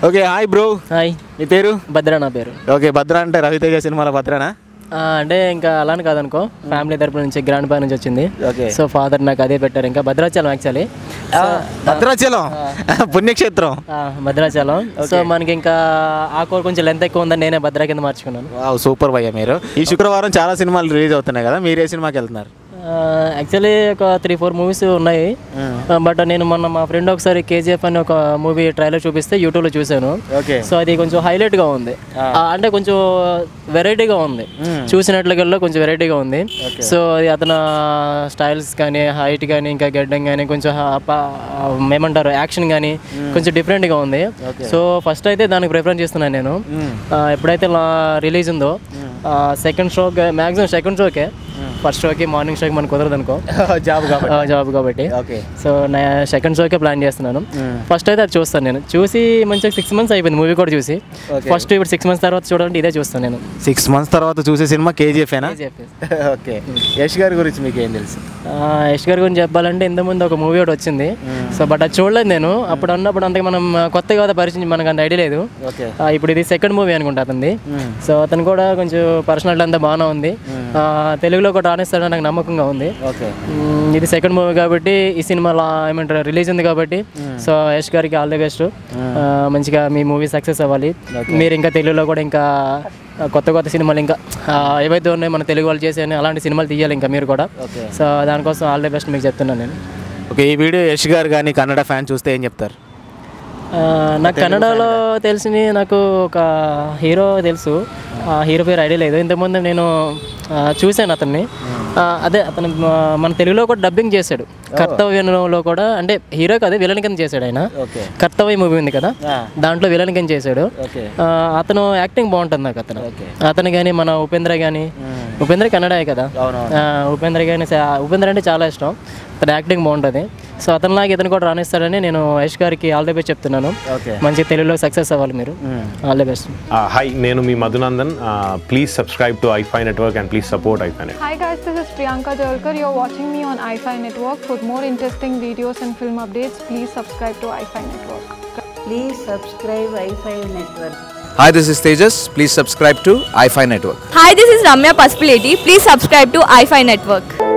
Okay hi bro hi నీ పేరు భద్ర నా పేరు ఓకే భద్ర అంటే రవితేజ సినిమాల భద్రనా ఆ, అంటే ఇంకా అలానే కాదనుకో ఫ్యామిలీ తరపు నుంచి గ్రాండ్ పై నుంచి వచ్చింది ఓకే సో ఫాదర్ నాకు అదే పెట్టారు ఇంకా భద్రాచలం యాక్చువల్లీ భద్రాచలం పుణ్యక్షేత్రం భద్రాచలం సో మనకి ఇంకా ఆ కోర్ కొంచెం లెంత్ ఎక్కువ ఉందని నేనే భద్రా కింద మార్చుకున్నాను వావ్ సూపర్ భయ్య మీరు ఈ శుక్రవారం చాలా సినిమాలు రిలీజ్ అవుతున్నాయి కదా మీరు ఏ సినిమాకి వెళ్తున్నారు యాక్చువల్లీ ఒక త్రీ ఫోర్ మూవీస్ ఉన్నాయి బట్ నేను మొన్న మా ఫ్రెండ్ ఒకసారి కేజీఎఫ్ అని ఒక మూవీ ట్రైలర్ చూపిస్తే యూట్యూబ్లో చూశాను ఓకే సో అది కొంచెం హైలైట్గా ఉంది ఆ, అంటే కొంచెం వెరైటీగా ఉంది చూసినట్లుగా కొంచెం వెరైటీగా ఉంది సో అది అతను స్టైల్స్ కానీ హైట్ కానీ ఇంకా గడ్డం కానీ కొంచెం హ- ప- ఏమంటారు యాక్షన్ కానీ కొంచెం డిఫరెంట్గా ఉంది సో ఫస్ట్ అయితే దానికి ప్రిఫరెన్స్ చేస్తున్నాను నేను ఆ, ఎప్పుడైతే రిలీజ్ ఉందో సెకండ్ షో మ్యాక్సిమం సెకండ్ షోకే ఫస్ట్ షోకి మార్నింగ్ షోకి మనకు కుదరదు అనుకో జాబ్ కాబట్టి జాబ్ కాబట్టి ఓకే సో నా సెకండ్ షోకే ప్లాన్ చేస్తున్నాను ఫస్ట్ అయితే అది చూస్తాను నేను చూసి మంచిగా సిక్స్ మంత్స్ అయిపోయింది మూవీ కూడా చూసి ఫస్ట్ ఇప్పుడు సిక్స్ మంత్స్ తర్వాత చూడాలంటే ఇదే చూస్తాను నేను సిక్స్ మంత్స్ తర్వాత చూసే సినిమా కేజీఎఫేనా చెప్పేసి ఓకే యష్ గారి గురించి మీకు ఏం తెలుసు యష్ గారి గురించి చెప్పాలంటే ఇంతకుముందు ఒక మూవీ ఒకటి వచ్చింది సో బట్ అది చూడలేదు నేను అప్పుడు అన్నప్పుడు అంతగా మనం కొత్తగా కదా పరిచయం మనకు అంత ఐడియా లేదు ఓకే ఆ, ఇప్పుడు ఇది సెకండ్ మూవీ అనుకుంటా అతనిది సో అతను కూడా కొంచెం పర్సనాలిటీ అంతా బాగానే ఉంది ఆ, తెలుగులో కూడా రాణిస్తాడని నాకు నమ్మకంగా ఉంది ఓకే మ్మ్, ఇది సెకండ్ మూవీ కాబట్టి ఈ సినిమా లా- ఏమంటారు రిలీజ్ ఉంది కాబట్టి సో యష్ గారికి ఆల్ ది బెస్ట్ మంచిగా మీ మూవీ సక్సెస్ అవ్వాలి మీరు ఇంకా తెలుగులో కూడా ఇంకా ఆ, కొత్త కొత్త సినిమాలు ఇంకా ఆ, ఏవైతే ఉన్నాయో మన తెలుగు వాళ్ళు చేసే అలాంటి సినిమాలు తీయాలి ఇంకా మీరు కూడా ఓకే సో దానికోసం ఆల్ ది బెస్ట్ మీకు చెప్తున్నాను నేను ఓకే ఈ వీడియో యష్ గారు కానీ కన్నడ ఫ్యాన్ చూస్తే ఏం చెప్తారు ఆ, నాకు కన్నడలో తెలిసిన నాకు ఒక హీరో తెలుసు ఆ హీరో పేరు ఐడియా లేదు ఇంతకుముందు నేను ఆ, చూశాను అతన్ని ఆ, అదే అతను మా- మన తెలుగులో కూడా డబ్బింగ్ చేశాడు కర్తవ్యంలో కూడా అంటే హీరో కాదు విలన్ కింద చేశాడు ఆయన ఓకే కర్తవ్య మూవీ ఉంది కదా దాంట్లో విలన్ కింద చేశాడు ఓకే ఆ, అతను యాక్టింగ్ బాగుంటుంది నాకు అతను ఓకే అతను కానీ మన ఉపేంద్ర కానీ ఉపేంద్ర కన్నడే కదా అవునవును ఆ, ఉపేంద్ర కానీ ఉపేంద్ర అంటే చాలా ఇష్టం అతని యాక్టింగ్ బాగుంటుంది సో అతనిలాగా ఇతను కూడా రాణిస్తాడని నేను యష్ గారికి ఆల్ ది బెస్ట్ చెప్తున్నాను ఓకే మంచి తెలుగులో సక్సెస్ అవ్వాలి మీరు ఆల్ ది బెస్ట్ హాయ్ నేను మీ Madhunandan please subscribe to iFy network and please support iFy net Hi guys, this is Priyanka Jalkar. You're watching me on iFi Network. For more interesting videos and film updates, please subscribe to iFi Network. Please subscribe Wi-Fi network. Hi, this is Tejas. Please subscribe to iFi Network. Hi, this is Ramya Paspaleti. Please subscribe to iFi Network.